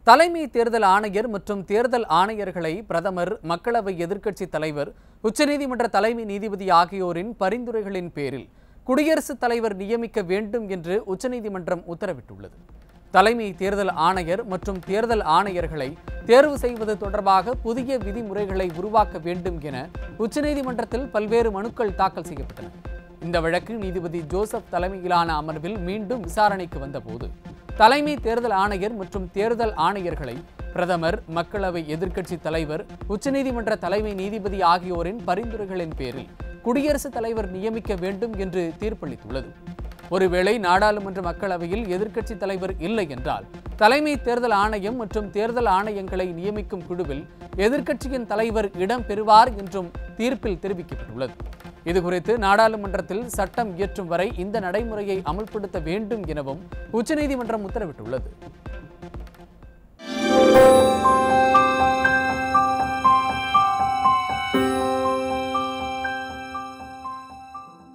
தலைமை தேர்தல் ஆணையர் மற்றும் தேர்தல் ஆணையர்களை பிரதமர் மக்களவை எதிர்க்கட்சித் தலைவர் உச்சநீதிமன்ற தலைமை நீதிபதி ஆகியோரின் பரிந்துரைகளின் பேரில் குடியரசுத் தலைவர் நியமிக்க வேண்டும் என்று உச்சநீதிமன்றம் உத்தரவிட்டுள்ளது தலைமை தேர்தல் ஆணையர் மற்றும் தேர்தல் ஆணையர்களை தேர்வு செய்வது தொடர்பாக புதிய விதிமுறைகளை உருவாக்க வேண்டும் என உச்சநீதிமன்றத்தில் பல்வேறு மனுக்கள் தாக்கல் செய்யப்பட்டன இந்த வழக்கு நீதிபதி ஜோசப் தலைமையிலான அமர்வில் மீண்டும் விசாரணைக்கு வந்தபோது தலைமை தேர்தல் ஆணையர் மற்றும் தேர்தல் ஆணையர்களை பிரதமர் மக்களவை எதிர்க்கட்சி தலைவர் உச்சநீதிமன்ற தலைமை நீதிபதி ஆகியோரின் பரிந்துரைகளின் பேரில் குடியரசுத் தலைவர் நியமிக்க வேண்டும் என்று தீர்ப்பளித்துள்ளது ஒருவேளை நாடாளுமன்ற மக்களவையில் எதிர்க்கட்சி தலைவர் இல்லை என்றால் தலைமை தேர்தல் ஆணையம் மற்றும் தேர்தல் ஆணையங்களை நியமிக்கும் குழுவில் எதிர்க்கட்சியின் தலைவர் இடம் பெறுவார் என்றும் தீர்ப்பில் தெரிவிக்கப்பட்டுள்ளது இதுகுறித்து நாடாளுமன்றத்தில் சட்டம் இயற்றும் வரை இந்த நடைமுறையை அமல்படுத்த வேண்டும் எனவும் உச்சநீதிமன்றம் உத்தரவிட்டுள்ளது